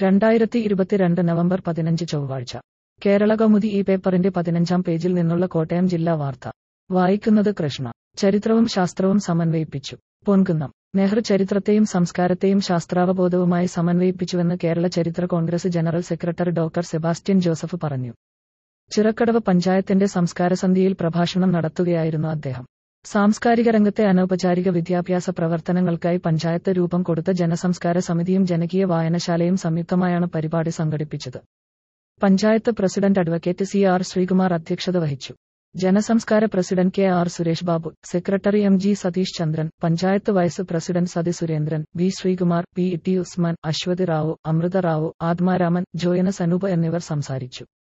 രണ്ടായിരത്തി ഇരുപത്തിരണ്ട് നവംബർ പതിനഞ്ച് ചൊവ്വാഴ്ച കേരള കൗമുദി ഈ പേപ്പറിന്റെ പതിനഞ്ചാം പേജിൽ നിന്നുള്ള കോട്ടയം ജില്ലാ വാർത്ത വായിക്കുന്നത് കൃഷ്ണ ചരിത്രവും ശാസ്ത്രവും സമന്വയിപ്പിച്ചു പൊൻകുന്നം നെഹ്റു ചരിത്രത്തെയും സംസ്കാരത്തെയും ശാസ്ത്രാവബോധവുമായി സമന്വയിപ്പിച്ചുവെന്ന് കേരള ചരിത്ര Congress general secretary doctor Sebastian Joseph പറഞ്ഞു ചിറക്കടവ് പഞ്ചായത്തിന്റെ സംസ്കാര സന്ധ്യയിൽ പ്രഭാഷണം നടത്തുകയായിരുന്നു അദ്ദേഹം സാംസ്കാരിക രംഗത്തെ അനൗപചാരിക വിദ്യാഭ്യാസ പ്രവർത്തനങ്ങൾക്കായി പഞ്ചായത്ത് രൂപം കൊടുത്ത ജനസംസ്കാര സമിതിയും ജനകീയ വായനശാലയും സംയുക്തമായാണ് പരിപാടി സംഘടിപ്പിച്ചത് panchayat president advocate C R Sreekumar അധ്യക്ഷത വഹിച്ചു Janasamskara president K R Suresh Babu secretary M G Satheesh Chandran panchayat vice president Sathi Surendran V Sreekumar P T Usman Aswathi Rao Amritha Rao Athmaraman Joyana Sanoop എന്നിവർ സംസാരിച്ചു